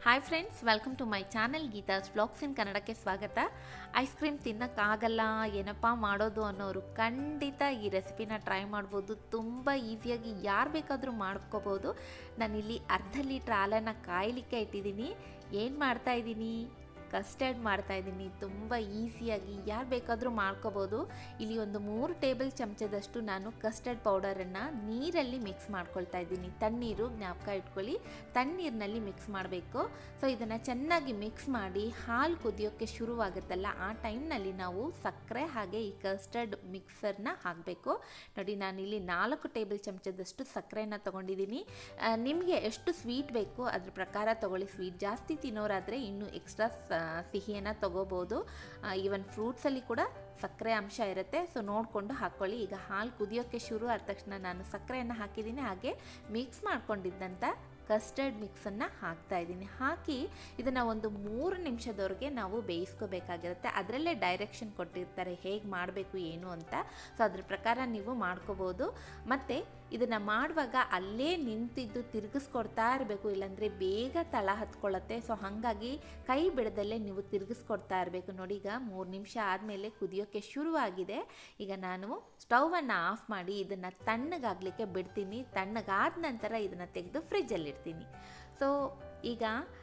hi friends welcome to my channel Geetha's blogs in ಕನ್ನಡಕ್ಕೆ ಸ್ವಾಗತ ice cream ತಿನ್ನೋಕ್ಕಾಗಲ್ಲ ಏನಪ್ಪ ಮಾಡೋದು ಅನ್ನೋರು ಖಂಡಿತ ಈ ರೆಸಿಪಿನ ಟ್ರೈ ಮಾಡ್ಬೋದು ತುಂಬ ಈಸಿಯಾಗಿ ಯಾರು ಬೇಕಾದರೂ ಮಾಡ್ಕೋಬೋದು ನಾನಿಲ್ಲಿ ಅರ್ಧ ಲೀಟ್ರ್ ಹಾಲನ್ನು ಕಾಯಲಿಕ್ಕೆ ಇಟ್ಟಿದ್ದೀನಿ ಏನು ಮಾಡ್ತಾ ಇದ್ದೀನಿ ಕಸ್ಟರ್ಡ್ ಮಾಡ್ತಾ ಇದ್ದೀನಿ ತುಂಬ ಈಸಿಯಾಗಿ ಯಾರು ಬೇಕಾದರೂ ಮಾಡ್ಕೋಬೋದು ಇಲ್ಲಿ ಒಂದು ಮೂರು ಟೇಬಲ್ ಚಮಚದಷ್ಟು ನಾನು ಕಸ್ಟರ್ಡ್ ಪೌಡರನ್ನು ನೀರಲ್ಲಿ ಮಿಕ್ಸ್ ಮಾಡ್ಕೊಳ್ತಾ ಇದ್ದೀನಿ ತಣ್ಣೀರು ಜ್ಞಾಪಕ ಇಟ್ಕೊಳ್ಳಿ ತಣ್ಣೀರಿನಲ್ಲಿ ಮಿಕ್ಸ್ ಮಾಡಬೇಕು ಸೊ ಇದನ್ನು ಚೆನ್ನಾಗಿ ಮಿಕ್ಸ್ ಮಾಡಿ ಹಾಲು ಕುದಿಯೋಕ್ಕೆ ಶುರುವಾಗುತ್ತಲ್ಲ ಆ ಟೈಮ್ನಲ್ಲಿ ನಾವು ಸಕ್ಕರೆ ಹಾಗೆ ಈ ಕಸ್ಟರ್ಡ್ ಮಿಕ್ಸರ್ನ ಹಾಕಬೇಕು ನೋಡಿ ನಾನಿಲ್ಲಿ ನಾಲ್ಕು ಟೇಬಲ್ ಚಮಚದಷ್ಟು ಸಕ್ಕರೆನ ತೊಗೊಂಡಿದ್ದೀನಿ ನಿಮಗೆ ಎಷ್ಟು ಸ್ವೀಟ್ ಬೇಕು ಅದ್ರ ಪ್ರಕಾರ ತೊಗೊಳ್ಳಿ ಸ್ವೀಟ್ ಜಾಸ್ತಿ ತಿನ್ನೋರಾದರೆ ಇನ್ನೂ ಎಕ್ಸ್ಟ್ರಾ ಸಿಹಿಯನ್ನು ತೊಗೋಬೋದು ಈವನ್ ಫ್ರೂಟ್ಸಲ್ಲಿ ಕೂಡ ಸಕ್ಕರೆ ಅಂಶ ಇರುತ್ತೆ ಸೊ ನೋಡಿಕೊಂಡು ಹಾಕ್ಕೊಳ್ಳಿ ಈಗ ಹಾಲು ಕುದಿಯೋಕ್ಕೆ ಶುರು ಆದ ತಕ್ಷಣ ನಾನು ಸಕ್ಕರೆಯನ್ನು ಹಾಕಿದ್ದೀನಿ ಹಾಗೆ ಮಿಕ್ಸ್ ಮಾಡ್ಕೊಂಡಿದ್ದಂಥ ಕಸ್ಟರ್ಡ್ ಮಿಕ್ಸನ್ನು ಹಾಕ್ತಾ ಇದ್ದೀನಿ ಹಾಕಿ ಇದನ್ನು ಒಂದು ಮೂರು ನಿಮಿಷದವರೆಗೆ ನಾವು ಬೇಯಿಸ್ಕೋಬೇಕಾಗಿರುತ್ತೆ ಅದರಲ್ಲೇ ಡೈರೆಕ್ಷನ್ ಕೊಟ್ಟಿರ್ತಾರೆ ಹೇಗೆ ಮಾಡಬೇಕು ಏನು ಅಂತ ಸೊ ಅದ್ರ ಪ್ರಕಾರ ನೀವು ಮಾಡ್ಕೋಬೋದು ಮತ್ತು ಇದನ್ನು ಮಾಡುವಾಗ ಅಲ್ಲೇ ನಿಂತಿದ್ದು ತಿರುಗಿಸ್ಕೊಡ್ತಾ ಇರಬೇಕು ಇಲ್ಲಾಂದರೆ ಬೇಗ ತಳ ಹತ್ಕೊಳ್ಳುತ್ತೆ ಸೊ ಹಾಗಾಗಿ ಕೈ ಬಿಡದಲ್ಲೇ ನೀವು ತಿರುಗಿಸ್ಕೊಡ್ತಾ ಇರಬೇಕು ನೋಡಿ ಈಗ ಮೂರು ನಿಮಿಷ ಆದಮೇಲೆ ಕುದಿಯೋಕ್ಕೆ ಶುರುವಾಗಿದೆ ಈಗ ನಾನು ಸ್ಟವನ್ನು ಆಫ್ ಮಾಡಿ ಇದನ್ನು ತಣ್ಣಗಾಗಲಿಕ್ಕೆ ಬಿಡ್ತೀನಿ ತಣ್ಣಗಾದ ನಂತರ ಇದನ್ನು ತೆಗೆದು ಫ್ರಿಜ್ಜಲ್ಲಿ ಇಡ್ತೀನಿ ಸೊ ಈಗ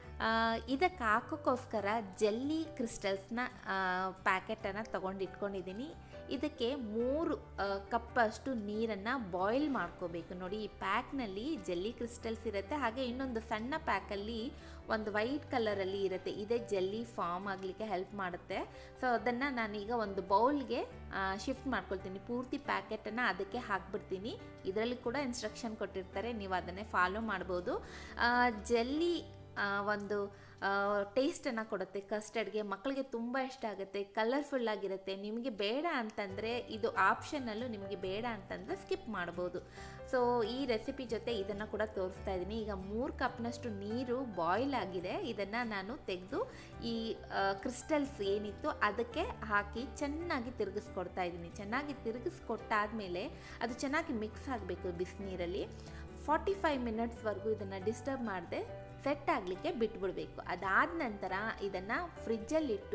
ಇದಕ್ಕೆ ಹಾಕೋಕ್ಕೋಸ್ಕರ ಜೆಲ್ಲಿ ಕ್ರಿಸ್ಟಲ್ಸ್ನ ಪ್ಯಾಕೆಟನ್ನು ತೊಗೊಂಡು ಇಟ್ಕೊಂಡಿದ್ದೀನಿ ಇದಕ್ಕೆ ಮೂರು ಕಪ್ಪಷ್ಟು ನೀರನ್ನು ಬಾಯ್ಲ್ ಮಾಡ್ಕೋಬೇಕು ನೋಡಿ ಈ ಪ್ಯಾಕ್ನಲ್ಲಿ ಜೆಲ್ಲಿ ಕ್ರಿಸ್ಟಲ್ಸ್ ಇರುತ್ತೆ ಹಾಗೆ ಇನ್ನೊಂದು ಸಣ್ಣ ಪ್ಯಾಕಲ್ಲಿ ಒಂದು ವೈಟ್ ಕಲರಲ್ಲಿ ಇರುತ್ತೆ ಇದೇ ಜೆಲ್ಲಿ ಫಾರ್ಮ್ ಆಗಲಿಕ್ಕೆ ಹೆಲ್ಪ್ ಮಾಡುತ್ತೆ ಸೊ ಅದನ್ನು ನಾನೀಗ ಒಂದು ಬೌಲ್ಗೆ ಶಿಫ್ಟ್ ಮಾಡ್ಕೊಳ್ತೀನಿ ಪೂರ್ತಿ ಪ್ಯಾಕೆಟನ್ನು ಅದಕ್ಕೆ ಹಾಕ್ಬಿಡ್ತೀನಿ ಇದರಲ್ಲಿ ಕೂಡ ಇನ್ಸ್ಟ್ರಕ್ಷನ್ ಕೊಟ್ಟಿರ್ತಾರೆ ನೀವು ಅದನ್ನೇ ಫಾಲೋ ಮಾಡ್ಬೋದು ಜೆಲ್ಲಿ ಒಂದು ಟೇಸ್ಟನ್ನು ಕೊಡುತ್ತೆ ಕಸ್ಟರ್ಡ್ಗೆ ಮಕ್ಕಳಿಗೆ ತುಂಬ ಇಷ್ಟ ಆಗುತ್ತೆ ಕಲರ್ಫುಲ್ ಆಗಿರುತ್ತೆ ನಿಮಗೆ ಬೇಡ ಅಂತಂದರೆ ಇದು ಆಪ್ಷನಲ್ಲೂ ನಿಮಗೆ ಬೇಡ ಅಂತಂದರೆ ಸ್ಕಿಪ್ ಮಾಡ್ಬೋದು ಸೊ ಈ ರೆಸಿಪಿ ಜೊತೆ ಇದನ್ನು ಕೂಡ ತೋರಿಸ್ತಾ ಇದ್ದೀನಿ ಈಗ ಮೂರು ಕಪ್ನಷ್ಟು ನೀರು ಬಾಯ್ಲ್ ಆಗಿದೆ ಇದನ್ನು ನಾನು ತೆಗೆದು ಈ ಕ್ರಿಸ್ಟಲ್ಸ್ ಏನಿತ್ತು ಅದಕ್ಕೆ ಹಾಕಿ ಚೆನ್ನಾಗಿ ತಿರುಗಿಸ್ಕೊಡ್ತಾ ಇದ್ದೀನಿ ಚೆನ್ನಾಗಿ ತಿರುಗಿಸ್ಕೊಟ್ಟಾದಮೇಲೆ ಅದು ಚೆನ್ನಾಗಿ ಮಿಕ್ಸ್ ಆಗಬೇಕು ಬಿಸಿನೀರಲ್ಲಿ ಫಾರ್ಟಿ ಫೈವ್ ಮಿನಿಟ್ಸ್ವರೆಗೂ ಇದನ್ನು ಡಿಸ್ಟರ್ಬ್ ಮಾಡದೆ ಸೆಟ್ ಆಗಲಿಕ್ಕೆ ಬಿಟ್ಬಿಡಬೇಕು ಅದಾದ ನಂತರ ಇದನ್ನು ಫ್ರಿಜ್ಜಲ್ಲಿಟ್ಟು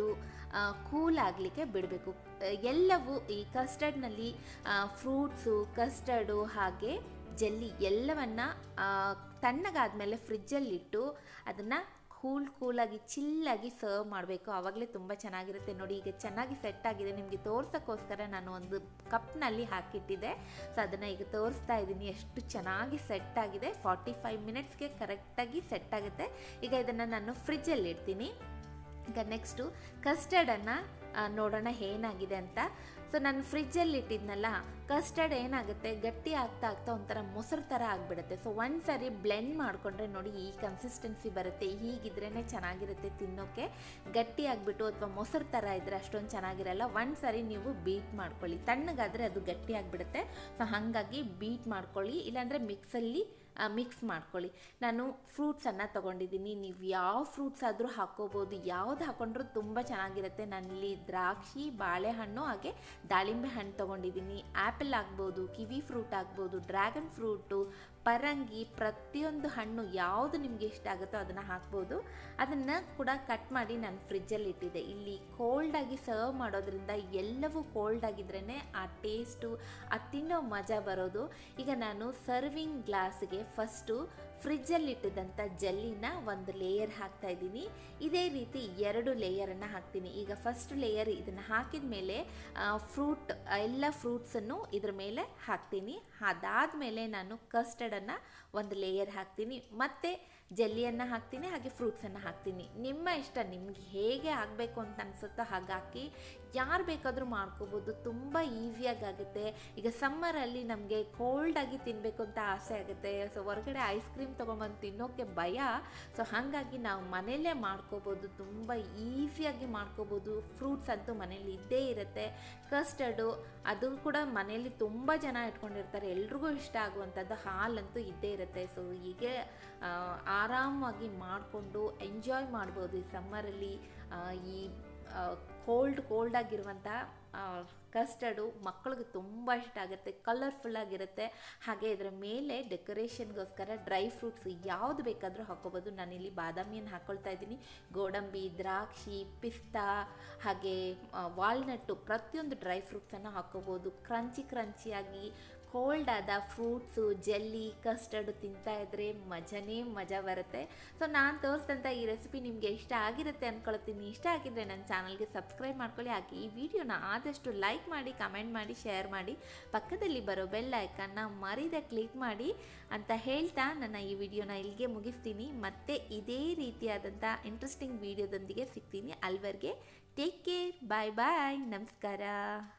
ಕೂಲ್ ಆಗಲಿಕ್ಕೆ ಬಿಡಬೇಕು ಎಲ್ಲವೂ ಈ ಕಸ್ಟರ್ಡ್ನಲ್ಲಿ ಫ್ರೂಟ್ಸು ಕಸ್ಟರ್ಡು ಹಾಗೆ ಜೆಲ್ಲಿ ಎಲ್ಲವನ್ನು ತಣ್ಣಗಾದಮೇಲೆ ಫ್ರಿಜ್ಜಲ್ಲಿಟ್ಟು ಅದನ್ನು ಕೂಲ್ ಕೂಲಾಗಿ ಚಿಲ್ಲಾಗಿ ಸರ್ವ್ ಮಾಡಬೇಕು ಆವಾಗಲೇ ತುಂಬ ಚೆನ್ನಾಗಿರುತ್ತೆ ನೋಡಿ ಈಗ ಚೆನ್ನಾಗಿ ಸೆಟ್ ಆಗಿದೆ ನಿಮಗೆ ತೋರ್ಸೋಕ್ಕೋಸ್ಕರ ನಾನು ಒಂದು ಕಪ್ನಲ್ಲಿ ಹಾಕಿಟ್ಟಿದ್ದೆ ಸೊ ಅದನ್ನು ಈಗ ತೋರಿಸ್ತಾ ಇದ್ದೀನಿ ಎಷ್ಟು ಚೆನ್ನಾಗಿ ಸೆಟ್ ಆಗಿದೆ ಫಾರ್ಟಿ ಫೈವ್ ಮಿನಿಟ್ಸ್ಗೆ ಕರೆಕ್ಟಾಗಿ ಸೆಟ್ ಆಗುತ್ತೆ ಈಗ ಇದನ್ನು ನಾನು ಫ್ರಿಜ್ಜಲ್ಲಿ ಇಡ್ತೀನಿ ಈಗ ನೆಕ್ಸ್ಟು ಕಸ್ಟರ್ಡನ್ನು ನೋಡೋಣ ಏನಾಗಿದೆ ಅಂತ ಸೊ ನಾನು ಫ್ರಿಜ್ಜಲ್ಲಿ ಇಟ್ಟಿದ್ನಲ್ಲ ಕಸ್ಟರ್ಡ್ ಏನಾಗುತ್ತೆ ಗಟ್ಟಿ ಆಗ್ತಾ ಆಗ್ತಾ ಒಂಥರ ಮೊಸರು ಥರ ಆಗಿಬಿಡುತ್ತೆ ಸೊ ಒಂದು ಸರಿ ಬ್ಲೆಂಡ್ ಮಾಡಿಕೊಂಡ್ರೆ ನೋಡಿ ಈ ಕನ್ಸಿಸ್ಟೆನ್ಸಿ ಬರುತ್ತೆ ಹೀಗಿದ್ರೇ ಚೆನ್ನಾಗಿರುತ್ತೆ ತಿನ್ನೋಕ್ಕೆ ಗಟ್ಟಿ ಆಗಿಬಿಟ್ಟು ಅಥವಾ ಮೊಸರು ಥರ ಇದ್ದರೆ ಅಷ್ಟೊಂದು ಚೆನ್ನಾಗಿರಲ್ಲ ಒಂದು ಸರಿ ನೀವು ಬೀಟ್ ಮಾಡ್ಕೊಳ್ಳಿ ತಣ್ಣಗಾದರೆ ಅದು ಗಟ್ಟಿ ಆಗಿಬಿಡುತ್ತೆ ಸೊ ಹಾಗಾಗಿ ಬೀಟ್ ಮಾಡ್ಕೊಳ್ಳಿ ಇಲ್ಲಾಂದರೆ ಮಿಕ್ಸಲ್ಲಿ ಮಿಕ್ಸ್ ಮಾಡ್ಕೊಳ್ಳಿ ನಾನು ಫ್ರೂಟ್ಸನ್ನು ತೊಗೊಂಡಿದ್ದೀನಿ ನೀವು ಯಾವ ಫ್ರೂಟ್ಸ್ ಆದರೂ ಹಾಕ್ಕೋಬೋದು ಯಾವ್ದು ಹಾಕೊಂಡ್ರೂ ತುಂಬ ಚೆನ್ನಾಗಿರುತ್ತೆ ನಾನಿಲ್ಲಿ ದ್ರಾಕ್ಷಿ ಬಾಳೆಹಣ್ಣು ಹಾಗೆ ದಾಳಿಂಬೆ ಹಣ್ಣು ತೊಗೊಂಡಿದ್ದೀನಿ ಆ್ಯಪಲ್ ಆಗ್ಬೋದು ಕಿವಿ ಫ್ರೂಟ್ ಆಗ್ಬೋದು ಡ್ರ್ಯಾಗನ್ ಫ್ರೂಟು ಪರಂಗಿ ಪ್ರತಿಯೊಂದು ಹಣ್ಣು ಯಾವುದು ನಿಮಗೆ ಇಷ್ಟ ಆಗುತ್ತೋ ಅದನ್ನು ಹಾಕ್ಬೋದು ಅದನ್ನು ಕೂಡ ಕಟ್ ಮಾಡಿ ನಾನು ಫ್ರಿಜ್ಜಲ್ಲಿ ಇಟ್ಟಿದ್ದೆ ಇಲ್ಲಿ ಕೋಲ್ಡಾಗಿ ಸರ್ವ್ ಮಾಡೋದ್ರಿಂದ ಎಲ್ಲವೂ ಕೋಲ್ಡ್ ಆಗಿದ್ರೇ ಆ ಟೇಸ್ಟು ಆ ತಿನ್ನೋ ಮಜಾ ಬರೋದು ಈಗ ನಾನು ಸರ್ವಿಂಗ್ ಗ್ಲಾಸ್ಗೆ ಫಸ್ಟು ಫ್ರಿಜ್ಜಲ್ಲಿ ಇಟ್ಟಿದ್ದಂಥ ಜಲ್ಲಿನ ಒಂದು ಲೇಯರ್ ಹಾಕ್ತಾ ಇದ್ದೀನಿ ಇದೇ ರೀತಿ ಎರಡು ಲೇಯರನ್ನು ಹಾಕ್ತೀನಿ ಈಗ ಫಸ್ಟ್ ಲೇಯರ್ ಇದನ್ನು ಹಾಕಿದ ಮೇಲೆ ಫ್ರೂಟ್ ಎಲ್ಲ ಫ್ರೂಟ್ಸನ್ನು ಇದ್ರ ಮೇಲೆ ಹಾಕ್ತೀನಿ ಅದಾದಮೇಲೆ ನಾನು ಕಸ್ಟರ್ಡನ್ನು ಒಂದು ಲೇಯರ್ ಹಾಕ್ತೀನಿ ಮತ್ತು ಜೆಲ್ಲಿಯನ್ನು ಹಾಕ್ತೀನಿ ಹಾಗೆ ಫ್ರೂಟ್ಸನ್ನು ಹಾಕ್ತೀನಿ ನಿಮ್ಮ ಇಷ್ಟ ನಿಮ್ಗೆ ಹೇಗೆ ಆಗಬೇಕು ಅಂತ ಅನಿಸುತ್ತೋ ಹಾಗೆ ಹಾಕಿ ಯಾರು ಬೇಕಾದರೂ ಮಾಡ್ಕೋಬೋದು ತುಂಬ ಈಸಿಯಾಗಿ ಆಗುತ್ತೆ ಈಗ ಸಮ್ಮರಲ್ಲಿ ನಮಗೆ ಕೋಲ್ಡಾಗಿ ತಿನ್ನಬೇಕು ಅಂತ ಆಸೆ ಆಗುತ್ತೆ ಸೊ ಹೊರಗಡೆ ಐಸ್ ಕ್ರೀಮ್ ತೊಗೊಂಬಂದು ತಿನ್ನೋಕ್ಕೆ ಭಯ ಸೊ ಹಾಗಾಗಿ ನಾವು ಮನೆಯಲ್ಲೇ ಮಾಡ್ಕೋಬೋದು ತುಂಬ ಈಸಿಯಾಗಿ ಮಾಡ್ಕೋಬೋದು ಫ್ರೂಟ್ಸ್ ಅಂತೂ ಮನೇಲಿ ಇದ್ದೇ ಇರುತ್ತೆ ಕಸ್ಟರ್ಡು ಅದು ಕೂಡ ಮನೆಯಲ್ಲಿ ತುಂಬ ಜನ ಇಟ್ಕೊಂಡಿರ್ತಾರೆ ಎಲ್ರಿಗೂ ಇಷ್ಟ ಆಗುವಂಥದ್ದು ಹಾಲಂತೂ ಇದ್ದೇ ಇರುತ್ತೆ ಸೊ ಹೀಗೆ ಆರಾಮಾಗಿ ಮಾಡಿಕೊಂಡು ಎಂಜಾಯ್ ಮಾಡ್ಬೋದು ಈ ಸಮ್ಮರಲ್ಲಿ ಈ ಕೋಲ್ಡ್ ಕೋಲ್ಡ್ ಆಗಿರುವಂಥ ಕಸ್ಟರ್ಡು ಮಕ್ಕಳಿಗೆ ತುಂಬ ಇಷ್ಟ ಆಗುತ್ತೆ ಕಲರ್ಫುಲ್ ಆಗಿರುತ್ತೆ ಹಾಗೆ ಇದರ ಮೇಲೆ ಡೆಕೋರೇಷನ್ಗೋಸ್ಕರ ಡ್ರೈ ಫ್ರೂಟ್ಸ್ ಯಾವುದು ಬೇಕಾದರೂ ಹಾಕೋಬೋದು ನಾನಿಲ್ಲಿ ಬಾದಾಮಿಯನ್ನು ಹಾಕ್ಕೊಳ್ತಾ ಇದ್ದೀನಿ ಗೋಡಂಬಿ ದ್ರಾಕ್ಷಿ ಪಿಸ್ತಾ ಹಾಗೆ ವಾಲ್ನಟ್ಟು ಪ್ರತಿಯೊಂದು ಡ್ರೈ ಫ್ರೂಟ್ಸನ್ನು ಹಾಕೋಬೋದು ಕ್ರಂಚಿ ಕ್ರಂಚಿಯಾಗಿ ಕೋಲ್ಡ್ ಆದ ಫ್ರೂಟ್ಸು ಜೆಲ್ಲಿ ಕಸ್ಟರ್ಡ್ ತಿಂತಾ ಇದ್ರೆ ಮಜನೇ ಮಜಾ ಬರುತ್ತೆ ಸೊ ನಾನು ತೋರಿಸಿದಂಥ ಈ ರೆಸಿಪಿ ನಿಮಗೆ ಇಷ್ಟ ಆಗಿರುತ್ತೆ ಅಂದ್ಕೊಳ್ತೀನಿ ಇಷ್ಟ ಆಗಿದ್ರೆ ನನ್ನ ಚಾನಲ್ಗೆ ಸಬ್ಸ್ಕ್ರೈಬ್ ಮಾಡ್ಕೊಳ್ಳಿ ಹಾಗೆ ಈ ವಿಡಿಯೋನ ಆದಷ್ಟು ಲೈಕ್ ಮಾಡಿ ಕಮೆಂಟ್ ಮಾಡಿ ಶೇರ್ ಮಾಡಿ ಪಕ್ಕದಲ್ಲಿ ಬರೋ ಬೆಲ್ ಐಕನ್ನ ಮರಿದ ಕ್ಲಿಕ್ ಮಾಡಿ ಅಂತ ಹೇಳ್ತಾ ನನ್ನ ಈ ವಿಡಿಯೋನ ಇಲ್ಲಿಗೆ ಮುಗಿಸ್ತೀನಿ ಮತ್ತೆ ಇದೇ ರೀತಿಯಾದಂಥ ಇಂಟ್ರೆಸ್ಟಿಂಗ್ ವಿಡಿಯೋದೊಂದಿಗೆ ಸಿಗ್ತೀನಿ ಅಲ್ವರೆಗೆ ಟೇಕ್ ಕೇರ್ ಬಾಯ್ ಬಾಯ್ ನಮಸ್ಕಾರ